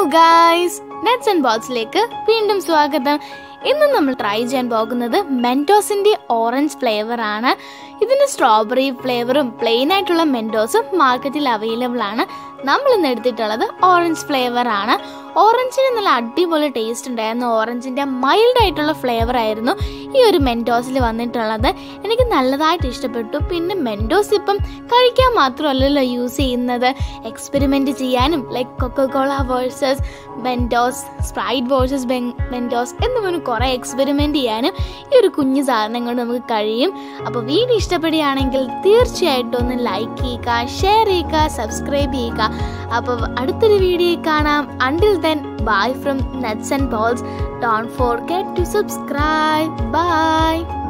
guys nets and ബോക്സിലേക്ക് വീണ്ടും സ്വാഗതം ഇന്ന് നമ്മൾ ട്രൈ ചെയ്യാൻ പോകുന്നത് മെൻറ്റോസിന്റെ ഓറഞ്ച് ഫ്ലേവർ ആണ് ഇതിന് സ്ട്രോബെറി ഫ്ലേവറും പ്ലെയിൻ ആയിട്ടുള്ള മെൻറ്റോസും മാർക്കറ്റിൽ അവൈലബിൾ ആണ് നമ്മൾ ഇന്ന് എടുത്തിട്ടുള്ളത് ഓറഞ്ച് ഫ്ലേവർ ആണ് ഓറഞ്ചിന് നല്ല അടിപൊളി ടേസ്റ്റ് ഉണ്ടായിരുന്നു ഓറഞ്ചിന്റെ മൈൽഡ് ആയിട്ടുള്ള ഫ്ലേവർ ആയിരുന്നു ഈ ഒരു മെൻറ്റോസിൽ വന്നിട്ടുള്ളത് എനിക്ക് നല്ലതായിട്ട് ഇഷ്ടപ്പെട്ടു പിന്നെ മെൻറ്റോസ് ഇപ്പം കഴിക്കാൻ മാത്രമല്ലല്ലോ യൂസ് ചെയ്യുന്നത് എക്സ്പെരിമെന്റ് ചെയ്യാനും like Coca Cola versus Mentos Sprite versus Mentos എന്ന് പറഞ്ഞ് കുറേ എക്സ്പെരിമെന്റ് ചെയ്യാനും ഈ ഒരു കുഞ്ഞു സാധനം കൊണ്ട് നമുക്ക് കഴിയും അപ്പോൾ വീഡിയോ ഇഷ്ടപ്പെടുകയാണെങ്കിൽ തീർച്ചയായിട്ടും ഒന്ന് ലൈക്ക് ചെയ്യുക ഷെയർ ചെയ്യുക സബ്സ്ക്രൈബ് ചെയ്യുക അപ്പോൾ അടുത്തൊരു വീഡിയോ കാണാം until then bye from nuts and bolts don't forget to subscribe by